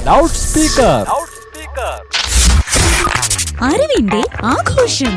loud speaker അറിവിന്റെ ആഘോഷം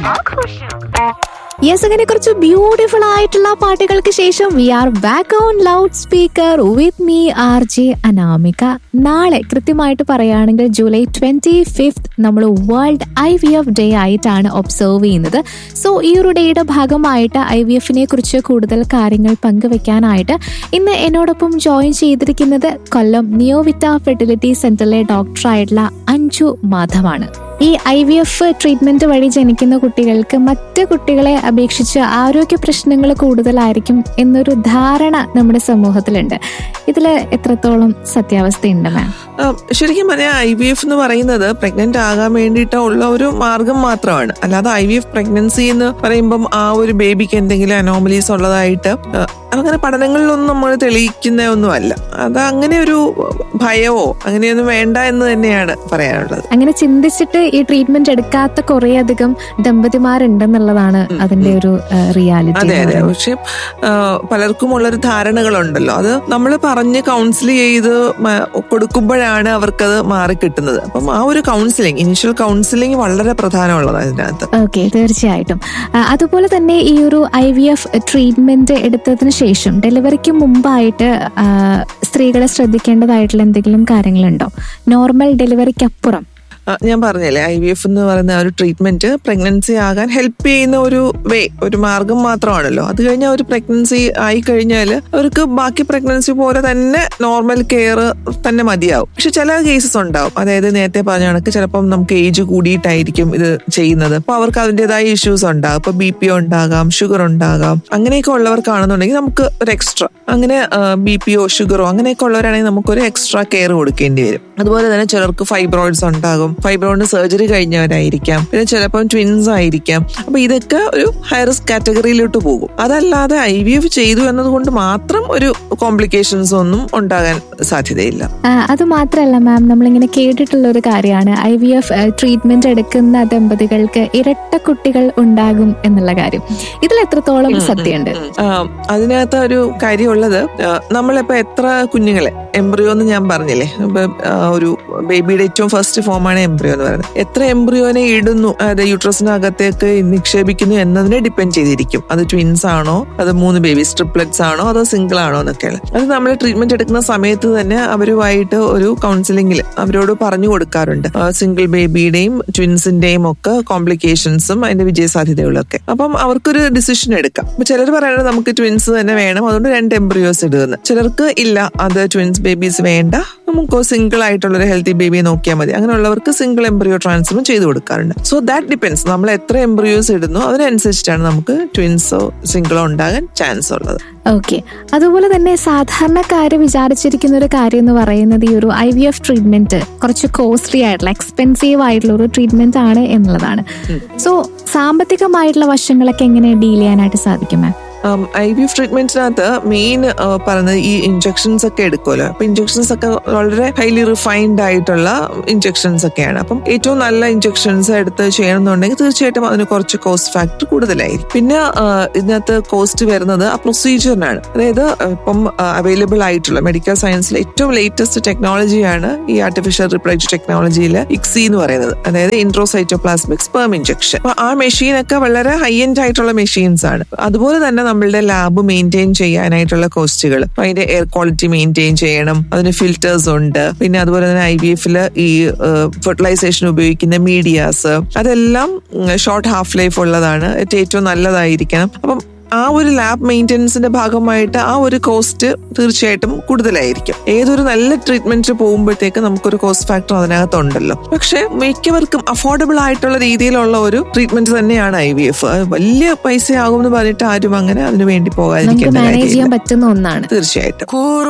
yes അങ്ങനെ കുറച്ച് ബ്യൂട്ടിഫുൾ ആയിട്ടുള്ള പാട്ടുകൾക്ക് ശേഷം we are back on loud speaker with me R J Anamika നാളെ കൃത്യമായിട്ട് പറയുകയാണെങ്കിൽ ജൂലൈ ട്വന്റി ഫിഫ്ത് നമ്മൾ world I V F day ആയിട്ടാണ് ഒബ്സർവ് ചെയ്യുന്നത് സോ ഈ ഒരു ഡേയുടെ ഭാഗമായിട്ട് ഐ വി എഫിനെ കുറിച്ച് കൂടുതൽ കാര്യങ്ങൾ പങ്കുവെക്കാനായിട്ട് ഇന്ന് എന്നോടൊപ്പം ജോയിൻ ചെയ്തിരിക്കുന്നത് കൊല്ലം നിയോവിറ്റ ഫെർട്ടിലിറ്റി സെന്ററിലെ ഡോക്ടറായിട്ടുള്ള അഞ്ജു മാധവാണ് ഈ ഐ വി എഫ് ട്രീറ്റ്മെന്റ് വഴി ജനിക്കുന്ന കുട്ടികൾക്ക് മറ്റ് കുട്ടികളെ അപേക്ഷിച്ച് ആരോഗ്യ പ്രശ്നങ്ങൾ കൂടുതലായിരിക്കും എന്നൊരു ധാരണ നമ്മുടെ സമൂഹത്തിലുണ്ട് ഇതിൽ എത്രത്തോളം സത്യാവസ്ഥയുണ്ട് മാം ആ, ശരിക്കും പറഞ്ഞാൽ ഐ വി എഫ് എന്ന് പറയുന്നത് പ്രഗ്നന്റ് ആകാൻ വേണ്ടിയിട്ട് ഉള്ള ഒരു മാർഗം മാത്രമാണ് അല്ലാതെ ഐ വി എഫ് പ്രഗ്നൻസി എന്ന് പറയുമ്പം ആ ഒരു ബേബിക്ക് എന്തെങ്കിലും അനോമലീസ് ഉള്ളതായിട്ട് ആ, അങ്ങനെ പഠനങ്ങളിലൊന്നും നമ്മൾ തെളിയിക്കുന്ന ഒന്നുമല്ല അത് അങ്ങനെ ഒരു ഭയമോ അങ്ങനെയൊന്നും വേണ്ട എന്ന് തന്നെയാണ് പറയാനുള്ളത് അങ്ങനെ ചിന്തിച്ചിട്ട് ഈ ട്രീറ്റ്മെന്റ് എടുക്കാത്ത കുറേ അധികം ദമ്പതിമാരുണ്ടെന്നുള്ളതാണ് അതിന്റെ ഒരു റിയാലിറ്റി അതെ അതെ പക്ഷെ പലർക്കും ഉള്ളൊരു ധാരണകളുണ്ടല്ലോ അത് നമ്മൾ പറഞ്ഞ് കൗൺസിൽ ചെയ്ത് മ- കൊടുക്കുമ്പോഴാണ് അവർക്കത് മാറി കിട്ടുന്നത് അപ്പം ആ ഒരു കൗൺസിലിംഗ് ഇനിഷ്യൽ കൗൺസിലിംഗ് വളരെ പ്രധാനമുള്ളതാണ് ഇതിനകത്ത് ഓക്കെ തീർച്ചയായിട്ടും ആ, അതുപോലെ തന്നെ ഈ ഒരു ഐ വി എഫ് ട്രീറ്റ്മെന്റ് എടുത്തതിന് ശേഷം ഡെലിവറിക്ക് മുമ്പായിട്ട് ആ, സ്ത്രീകളെ ശ്രദ്ധിക്കേണ്ടതായിട്ടുള്ള എന്തെങ്കിലും കാര്യങ്ങളുണ്ടോ നോർമൽ ഡെലിവറിക്ക് അപ്പുറം ആ, ഞാൻ പറഞ്ഞല്ലേ ഐ വി എഫ് എന്ന് പറയുന്ന ആ ഒരു ട്രീറ്റ്മെന്റ് പ്രഗ്നൻസി ആകാൻ ഹെൽപ്പ് ചെയ്യുന്ന ഒരു വേ ഒരു മാർഗം മാത്രമാണല്ലോ അത് കഴിഞ്ഞാൽ ഒരു പ്രഗ്നൻസി ആയി കഴിഞ്ഞാൽ അവർക്ക് ബാക്കി പ്രഗ്നൻസി പോലെ തന്നെ നോർമൽ കെയർ തന്നെ മതിയാവും പക്ഷെ ചില കേസസ് ഉണ്ടാവും അതായത് നേരത്തെ പറഞ്ഞ കണക്ക് ചിലപ്പം നമുക്ക് ഏജ് കൂടിയിട്ടായിരിക്കും ഇത് ചെയ്യുന്നത് അപ്പൊ അവർക്ക് അതിൻ്റെതായ ഇഷ്യൂസ് ഉണ്ടാകും ഇപ്പൊ ബി പി ഉണ്ടാകാം ഷുഗർ ഉണ്ടാകാം അങ്ങനെയൊക്കെ ഉള്ളവർക്കാണെന്നുണ്ടെങ്കിൽ നമുക്ക് ഒരു എക്സ്ട്രാ അങ്ങനെ ബി പിയോ ഷുഗറോ അങ്ങനെയൊക്കെ ഉള്ളവരാണെങ്കിൽ നമുക്കൊരു എക്സ്ട്രാ കെയർ കൊടുക്കേണ്ടി വരും അതുപോലെ തന്നെ ചിലർക്ക് ഫൈബ്രോയിഡ്സ് ഉണ്ടാകും ഫൈബ്രോയിഡ് സർജറി കഴിഞ്ഞവരായിരിക്കാം പിന്നെ ചിലപ്പം ട്വിൻസ് ആയിരിക്കാം അപ്പൊ ഇതൊക്കെ ഒരു ഹൈ റിസ്ക് കാറ്റഗറിയിലോട്ട് പോകും അതല്ലാതെ ഐ വി എഫ് ചെയ്തു എന്നതുകൊണ്ട് മാത്രം ഒരു കോംപ്ലിക്കേഷൻസ് ഒന്നും ഉണ്ടാകാൻ സാധ്യതയില്ല ആ, അത് മാത്രമല്ല മാം നമ്മളിങ്ങനെ കേട്ടിട്ടുള്ള ഒരു കാര്യമാണ് ഐ വി എഫ് ട്രീറ്റ്മെന്റ് എടുക്കുന്ന ദമ്പതികൾക്ക് ഇരട്ട കുട്ടികൾ ഉണ്ടാകും എന്നുള്ള കാര്യം ഇതിൽ എത്രത്തോളം സത്യമുണ്ട് ആ, അതിനകത്ത് ഒരു കാര്യമുള്ളത് ആ, നമ്മളിപ്പോ എത്ര കുഞ്ഞുങ്ങളെ എംബ്രിയോ എന്ന് ഞാൻ പറഞ്ഞില്ലേ ഇപ്പൊ, ആ, ഒരു ബേബിയുടെ ഏറ്റവും ഫസ്റ്റ് ഫോമാണ് എംബ്രിയോ എന്ന് പറയുന്നത് എത്ര എംബ്രിയോനെ ഇടുന്നു അതായത് യൂട്രസിനകത്തേക്ക് നിക്ഷേപിക്കുന്നു എന്നതിനെ ഡിപ്പെൻഡ് ചെയ്തിരിക്കും അത് ട്വിൻസ് ആണോ അത് മൂന്ന് ബേബീസ് ട്രിപ്ലറ്റ്സ് ആണോ അതോ സിംഗിൾ ആണോ എന്നൊക്കെയാണ് അത് നമ്മൾ ട്രീറ്റ്മെന്റ് എടുക്കുന്ന സമയത്ത് തന്നെ അവരുമായിട്ട് ഒരു കൗൺസിലിംഗിൽ അവരോട് പറഞ്ഞു കൊടുക്കാറുണ്ട് സിംഗിൾ ബേബിയുടെയും ട്വിൻസിന്റെയും ഒക്കെ കോംപ്ലിക്കേഷൻസും അതിന്റെ വിജയസാധ്യതകളൊക്കെ അപ്പം അവർക്കൊരു ഡിസിഷൻ എടുക്കാം അപ്പൊ ചിലർ പറയുന്നത് നമുക്ക് ട്വിൻസ് തന്നെ വേണം അതുകൊണ്ട് രണ്ട് എംബ്രിയോസ് ഇടുമെന്ന് ചിലർക്ക് ഇല്ല അത് ട്വിൻസ് ബേബീസ് വേണ്ട നമുക്ക് സിംഗിൾ ആയിട്ടുള്ള ഒരു ഹെൽത്തി ബേബിയെ നോക്കിയാൽ മതി അങ്ങനെയുള്ളവർക്ക് സിംഗിൾ എംബ്രിയോ ട്രാൻസ്ഫറും ചെയ്തു കൊടുക്കാറുണ്ട് സോ ദാറ്റ് ഡിപ്പെൻസ് നമ്മൾ എത്ര എംബ്രിയോസ് ഇടുന്നു അതിനനുസരിച്ചിട്ടാണ് നമുക്ക് ട്വിൻസോ സിംഗിളോ ഉണ്ടാകാൻ ചാൻസ് ഉള്ളത് ഓക്കെ അതുപോലെ തന്നെ സാധാരണക്കാര് വിചാരിച്ചിരിക്കുന്ന ഒരു കാര്യം എന്ന് പറയുന്നത് ഈ ഒരു ഐ വി എഫ് ട്രീറ്റ്മെന്റ് കുറച്ച് കോസ്റ്റ്ലി ആയിട്ടുള്ള എക്സ്പെൻസീവ് ആയിട്ടുള്ള ഒരു ട്രീറ്റ്മെന്റ് ആണ് എന്നുള്ളതാണ് സോ സാമ്പത്തികമായിട്ടുള്ള വശങ്ങളൊക്കെ എങ്ങനെ ഡീൽ ചെയ്യാനായിട്ട് സാധിക്കും മാം ഐ വി എഫ് ട്രീറ്റ്മെന്റിനകത്ത് മെയിൻ പറയുന്നത് ഈ ഇഞ്ചക്ഷൻസ് ഒക്കെ എടുക്കുമല്ലോ അപ്പൊ ഇഞ്ചക്ഷൻസ് ഒക്കെ വളരെ ഹൈലി റിഫൈൻഡ് ആയിട്ടുള്ള ഇഞ്ചക്ഷൻസ് ഒക്കെയാണ് അപ്പം ഏറ്റവും നല്ല ഇഞ്ചക്ഷൻസ് എടുത്ത് ചെയ്യണമെന്നുണ്ടെങ്കിൽ തീർച്ചയായിട്ടും അതിന് കുറച്ച് കോസ്റ്റ് ഫാക്ടർ കൂടുതലായിരിക്കും പിന്നെ ആ, ഇതിനകത്ത് കോസ്റ്റ് വരുന്നത് ആ പ്രൊസീജിയറിനാണ് അതായത് ഇപ്പം അവൈലബിൾ ആയിട്ടുള്ള മെഡിക്കൽ സയൻസിലെ ഏറ്റവും ലേറ്റസ്റ്റ് ടെക്നോളജിയാണ് ഈ ആർട്ടിഫിഷ്യൽ റിപ്രഡക്റ്റീവ് ടെക്നോളജിയിൽ ഇക്സി എന്ന് പറയുന്നത് അതായത് ഇൻട്രോസൈറ്റോപ്ലാസ്മിക് സ്പെർം ഇഞ്ചക്ഷൻ അപ്പൊ ആ മെഷീനൊക്കെ വളരെ ഹൈ എൻഡ് ആയിട്ടുള്ള മെഷീൻസ് ആണ് അതുപോലെ തന്നെ നമ്മളുടെ ലാബ് മെയിൻറ്റെയിൻ ചെയ്യാനായിട്ടുള്ള കോസ്റ്റുകൾ അതിന്റെ എയർ ക്വാളിറ്റി മെയിൻറ്റെയിൻ ചെയ്യണം അതിന് ഫിൽറ്റേഴ്സ് ഉണ്ട് പിന്നെ അതുപോലെ തന്നെ ഐ വി എഫില് ഈ ഫെർട്ടിലൈസേഷൻ ഉപയോഗിക്കുന്ന മീഡിയാസ് അതെല്ലാം ഷോർട്ട് ഹാഫ് ലൈഫ് ഉള്ളതാണ് ഏറ്റവും നല്ലതായിരിക്കണം അപ്പം ആ ഒരു ലാബ് മെയിൻ്റെനൻസിന്റെ ഭാഗമായിട്ട് ആ ഒരു കോസ്റ്റ് തീർച്ചയായിട്ടും കൂടുതലായിരിക്കും ഏതൊരു നല്ല ട്രീറ്റ്മെന്റ് പോകുമ്പോഴത്തേക്ക് നമുക്കൊരു കോസ്റ്റ് ഫാക്ടർ അതിനകത്തുണ്ടല്ലോ പക്ഷെ മിക്കവർക്കും അഫോർഡബിൾ ആയിട്ടുള്ള രീതിയിലുള്ള ഒരു ട്രീറ്റ്മെന്റ് തന്നെയാണ് ഐ വി എഫ് വലിയ പൈസ ആകും എന്ന് പറഞ്ഞിട്ട് ആരും അങ്ങനെ അതിനു വേണ്ടി നമുക്ക് പോകാതിരിക്കേണ്ട മാനേജ് കാര്യമില്ല ചെയ്യാൻ പറ്റുന്ന ഒന്നാണ് തീർച്ചയായിട്ടും